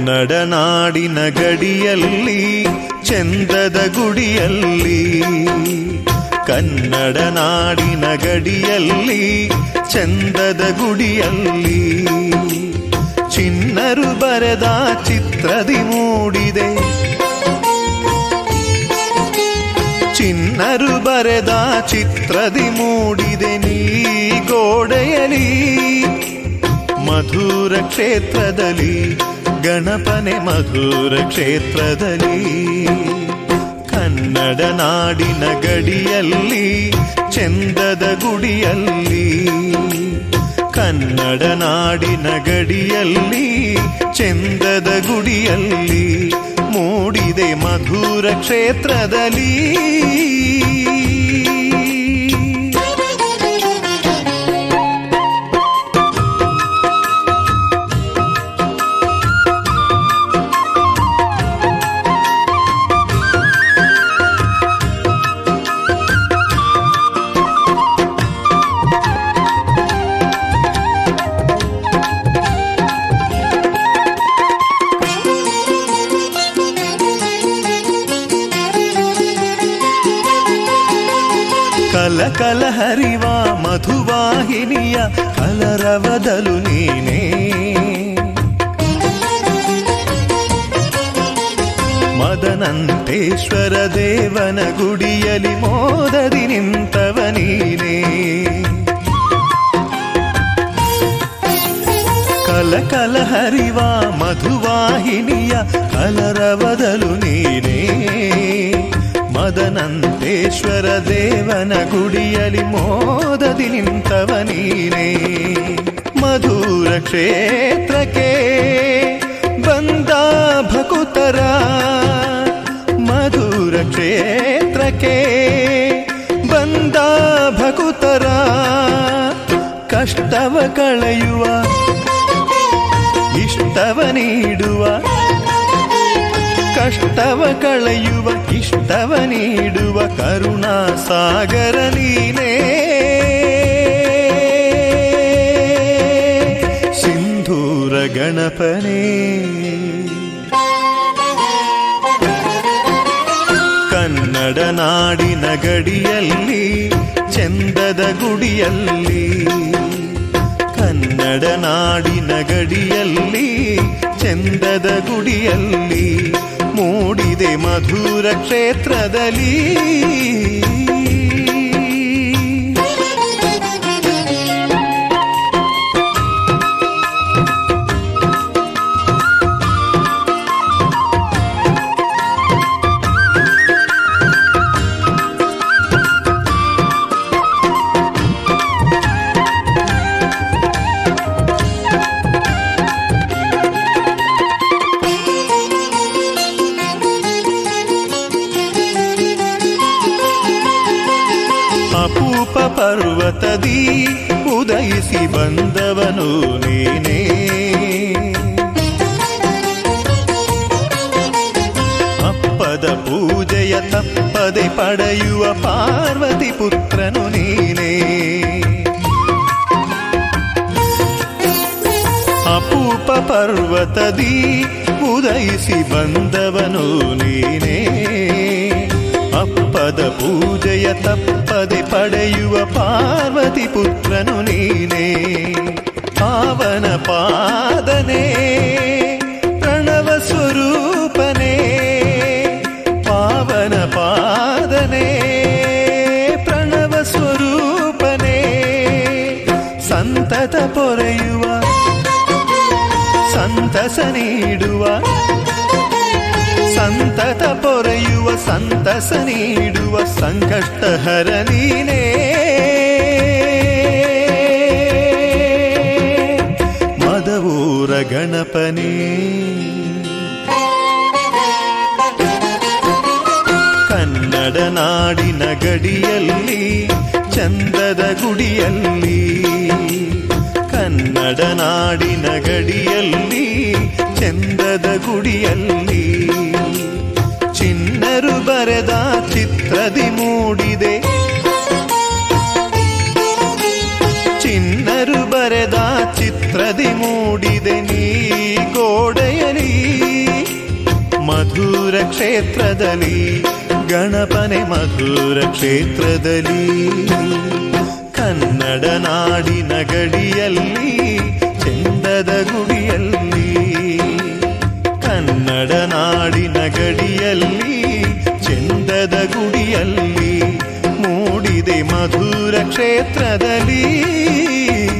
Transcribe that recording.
ಕನ್ನಡ ನಾಡಿನ ಗಡಿಯಲ್ಲಿ ಚಂದದ ಗುಡಿಯಲ್ಲಿ ಕನ್ನಡ ನಾಡಿನ ಗಡಿಯಲ್ಲಿ ಚಂದದ ಗುಡಿಯಲ್ಲಿ ಚಿನ್ನರು ಬರೆದ ಚಿತ್ರದಿ ಮೂಡಿದೆ ಚಿನ್ನರು ಬರೆದ ಚಿತ್ರದಿ ಮೂಡಿದೆ ನೀ ಗೋಡೆಯಲಿ ಮಧುರ ಕ್ಷೇತ್ರದಲ್ಲಿ ಗಣಪನೆ ಮಧುರ ಕ್ಷೇತ್ರದಲ್ಲಿ ಕನ್ನಡ ನಾಡಿನ ಗಡಿಯಲ್ಲಿ ಚಂದದ ಗುಡಿಯಲ್ಲಿ ಕನ್ನಡ ನಾಡಿನ ಗಡಿಯಲ್ಲಿ ಚಂದದ ಗುಡಿಯಲ್ಲಿ ಮೂಡಿದೆ ಮಧುರ ಕ್ಷೇತ್ರದಲ್ಲಿ ಕಲ ಕಲ ಹರಿವ ಮಧುವಾಹಿನಿಯ ಕಲರವದಲು ನೀನೇ ಮದನಂತೇಶ್ವರ ದೇವನ ಗುಡಿಯಲಿ ಮೋದದಿ ನಿಂತವ ನೀನೇ ಕಲ ಕಲ ಹರಿವ ಮಧುವಾಹಿನಿಯ ಕಲರವದಲು ನೀನೇ ಮದನಂತೇಶ್ವರ ದೇವನ ಗುಡಿಯಲಿ ಮೋದದಿ ನಿಂತವ ನೀನೇ ಮಧುರ ಕ್ಷೇತ್ರಕ್ಕೆ ಬಂದ ಭಕುತರ ಮಧುರ ಕ್ಷೇತ್ರಕ್ಕೆ ಬಂದ ಭಕುತರ ಕಷ್ಟವ ಕಳೆಯುವ ಇಷ್ಟವ ನೀಡುವ ಕಷ್ಟವ ಕಳೆಯುವ ಇಷ್ಟವ ನೀಡುವ ಕರುಣಾ ಸಾಗರ ನೀನೇ ಸಿಂಧೂರ ಗಣಪನೇ ಕನ್ನಡ ನಾಡಿನ ಗಡಿಯಲ್ಲಿ ಚಂದದ ಗುಡಿಯಲ್ಲಿ ಕನ್ನಡ ನಾಡಿನ ಗಡಿಯಲ್ಲಿ ಚಂದದ ಗುಡಿಯಲ್ಲಿ ಮೂಡಿದೆ ಮಧುರ ಕ್ಷೇತ್ರದಲ್ಲಿ ಅಪೂಪ ಪರ್ವತದಿ ಉದಯಿಸಿ ಬಂದವನು ನೀನೇ ಅಪ್ಪದ ಪೂಜೆಯ ತಪ್ಪದೆ ಪಡೆಯುವ ಪಾರ್ವತಿ ಪುತ್ರನು ನೀನೇ ಅಪೂಪ ಪರ್ವತದಿ ಉದಯಿಸಿ ಬಂದವನು ನೀನೇ ಅಪ್ಪದ ಪೂಜೆಯ ತಪ್ಪದೆ ಪಡೆಯುವ ಪಾರ್ವತಿ ಪುತ್ರನು ನೀನೇ ಪಾವನ ಪಾದನೆ ಪ್ರಣವ ಸ್ವರೂಪನೇ ಪಾವನ ಪಾದನೆ ಪ್ರಣವ ಸ್ವರೂಪನೇ ಸಂತತ ಪೊರೆಯುವ ಸಂತಸ ನೀಡುವ ಸಂತತ ಪೊರೆಯುವ ಸಂತಸ ನೀಡುವ ಸಂಕಷ್ಟಹರ ನೀನೇ ಮದವೂರ ಗಣಪನೇ ಕನ್ನಡ ನಾಡಿನ ಗಡಿಯಲ್ಲಿ ಚಂದದ ಗುಡಿಯಲ್ಲಿ ಕನ್ನಡ ನಾಡಿನ ಗಡಿಯಲ್ಲಿ ಚಂದದ ಗುಡಿಯಲ್ಲಿ ಚಿನ್ನರು ಬರೆದ ಚಿತ್ರದಿ ಮೂಡಿದೆ ಚಿನ್ನರು ಬರೆದ ಚಿತ್ರದಿ ಮೂಡಿದೆ ನೀ ಗೋಡೆಯಲಿ ಮಧುರ ಕ್ಷೇತ್ರದಲ್ಲಿ ಗಣಪನೆ ಮಧುರ ಕ್ಷೇತ್ರದಲ್ಲಿ ಕನ್ನಡ ನಾಡಿನ ಗಡಿಯಲ್ಲಿ ಚಂದದ ಗುಡಿಯಲ್ಲಿ ಕನ್ನಡ ನಾಡಿನ ಗಡಿಯಲ್ಲಿ ಚಂದದ ಗುಡಿಯಲ್ಲಿ ಮೂಡಿದೆ ಮಧುರ ಕ್ಷೇತ್ರದಲ್ಲಿ